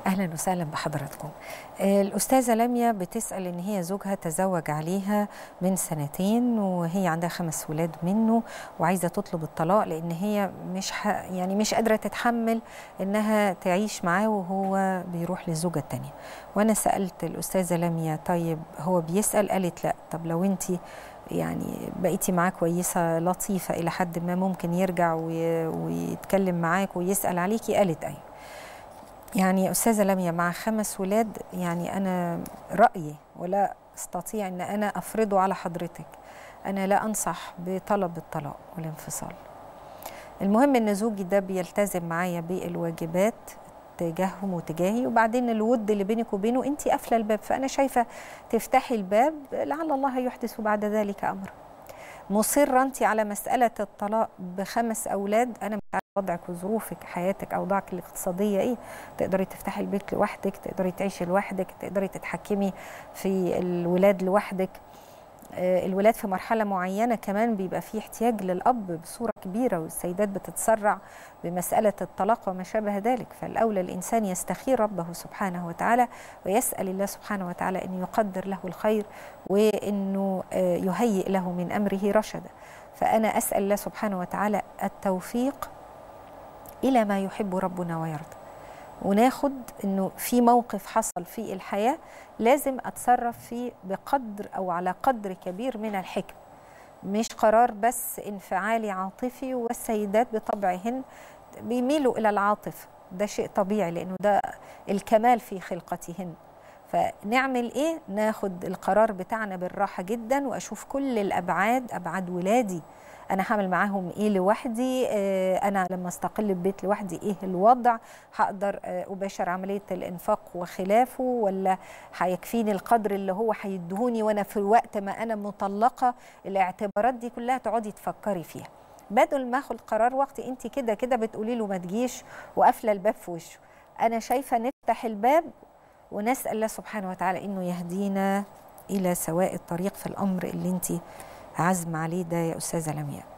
اهلا وسهلا بحضراتكم الاستاذه لميا بتسال ان هي زوجها تزوج عليها من سنتين وهي عندها خمس ولاد منه وعايزه تطلب الطلاق لان هي مش ح... يعني مش قادره تتحمل انها تعيش معاه وهو بيروح للزوجه الثانيه وانا سالت الاستاذه لميا طيب هو بيسال قالت لا طب لو انت يعني بقيتي معاه كويسه لطيفه الى حد ما ممكن يرجع وي... ويتكلم معاك ويسال عليكي قالت ايوه يعني يا استاذه لميا مع خمس ولاد يعني انا رايي ولا استطيع ان انا افرضه على حضرتك انا لا انصح بطلب الطلاق والانفصال المهم ان زوجي ده بيلتزم معايا بالواجبات تجاههم وتجاهي وبعدين الود اللي بينك وبينه انت قافله الباب فانا شايفه تفتحي الباب لعل الله يحدث بعد ذلك امرا مصره انت على مساله الطلاق بخمس اولاد انا مش عارفه وضعك وظروفك حياتك اوضاعك الاقتصاديه ايه تقدري تفتحي البيت لوحدك تقدري تعيشي لوحدك تقدري تتحكمي في الولاد لوحدك الولاد في مرحله معينه كمان بيبقى فيه احتياج للاب بصوره كبيره والسيدات بتتسرع بمساله الطلاق وما شابه ذلك فالاولى الانسان يستخير ربه سبحانه وتعالى ويسال الله سبحانه وتعالى ان يقدر له الخير وانه يهيئ له من امره رشدا فانا اسال الله سبحانه وتعالى التوفيق الى ما يحب ربنا ويرضى وناخد انه في موقف حصل في الحياه لازم اتصرف فيه بقدر او على قدر كبير من الحكم مش قرار بس انفعالي عاطفي والسيدات بطبعهن بيميلوا الى العاطفه ده شيء طبيعي لانه ده الكمال في خلقتهن فنعمل ايه ناخد القرار بتاعنا بالراحه جدا واشوف كل الابعاد ابعاد ولادي انا هعمل معاهم ايه لوحدي انا لما استقل ببيت لوحدي ايه الوضع هقدر اباشر عمليه الانفاق وخلافه ولا هيكفيني القدر اللي هو هيدهوني وانا في وقت ما انا مطلقه الاعتبارات دي كلها تقعدي تفكري فيها بدل ما اخد قرار وقت انت كده كده بتقولي له ما تجيش وقافله الباب في وشه انا شايفه نفتح الباب ونسال الله سبحانه وتعالى انه يهدينا الى سواء الطريق في الامر اللي انت عزم عليه ده يا استاذه لمياء